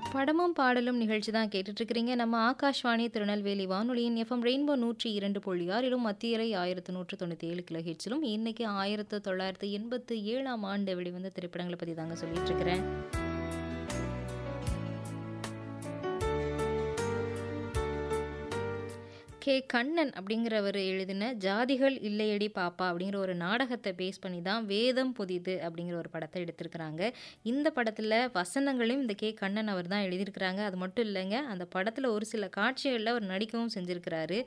படமும் பாடலும் நிகழ்ச்சி தான் கேட்டுட்டு இருக்கிறீங்க நம்ம ஆகாஷ்வாணி திருநெல்வேலி வானொலியின் எஃப்எம் ரெயின்போ நூற்றி இரண்டு புள்ளி ஆறிலும் மத்தியலை ஆயிரத்து நூற்று தொண்ணூற்றி ஏழு கிலோ ஹெட்ஸிலும் இன்னைக்கு ஆயிரத்து தொள்ளாயிரத்து எண்பத்து ஏழாம் ஆண்டு வெளிவந்த திரைப்படங்களை பற்றி தாங்க சொல்லிட்டு இருக்கிறேன் கே கண்ணன் அப்படிங்கிறவர் எழுதின ஜாதிகள் இல்லையடி பாப்பா அப்படிங்கிற ஒரு நாடகத்தை பேஸ் பண்ணி தான் வேதம் புதிது அப்படிங்கிற ஒரு படத்தை எடுத்திருக்கிறாங்க இந்த படத்தில் வசனங்களையும் இந்த கே கண்ணன் அவர் தான் எழுதியிருக்கிறாங்க அது மட்டும் இல்லைங்க அந்த படத்தில் ஒரு சில காட்சிகளில் அவர் நடிக்கவும் செஞ்சுருக்கிறாரு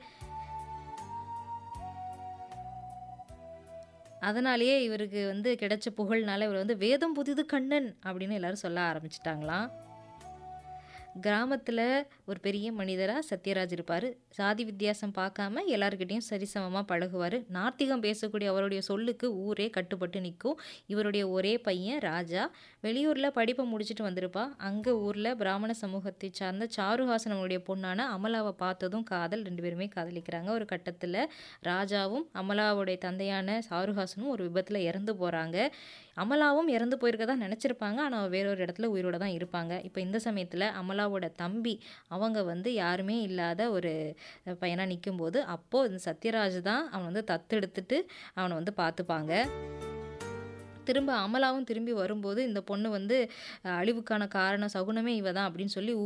அதனாலேயே இவருக்கு வந்து கிடைச்ச புகழ்னால இவர் வந்து வேதம் புதிது கண்ணன் அப்படின்னு எல்லாரும் சொல்ல ஆரம்பிச்சிட்டாங்களாம் கிராமத்தில் ஒரு பெரிய மனிதராக சத்யராஜ் இருப்பார் சாதி வித்தியாசம் பார்க்காம எல்லாருக்கிட்டேயும் சரிசமமாக பழகுவார் நார்த்திகம் பேசக்கூடிய அவருடைய சொல்லுக்கு ஊரே கட்டுப்பட்டு நிற்கும் இவருடைய ஒரே பையன் ராஜா வெளியூரில் படிப்பை முடிச்சுட்டு வந்திருப்பா அங்கே ஊரில் பிராமண சமூகத்தை சார்ந்த சாருஹாசன் அவருடைய பொண்ணான அமலாவை பார்த்ததும் காதல் ரெண்டு பேருமே காதலிக்கிறாங்க ஒரு கட்டத்தில் ராஜாவும் அமலாவுடைய தந்தையான சாருஹாசனும் ஒரு விபத்தில் இறந்து போகிறாங்க அமலாவும் இறந்து போயிருக்க தான் நினச்சிருப்பாங்க ஆனால் வேறொரு இடத்துல உயிரோட தான் இருப்பாங்க இப்போ இந்த சமயத்தில் அமலாவோட தம்பி அவங்க வந்து யாருமே இல்லாத ஒரு பையனாக நிற்கும்போது அப்போது இந்த சத்யராஜ் தான் அவன் வந்து தத்தெடுத்துட்டு அவனை வந்து பார்த்துப்பாங்க திரும்ப அமலாவும் திரும்பி வரும்போது இந்த பொண்ணு வந்து அழிவுக்கான காரணம் சகுனமே இவ தான் அப்படின்னு சொல்லி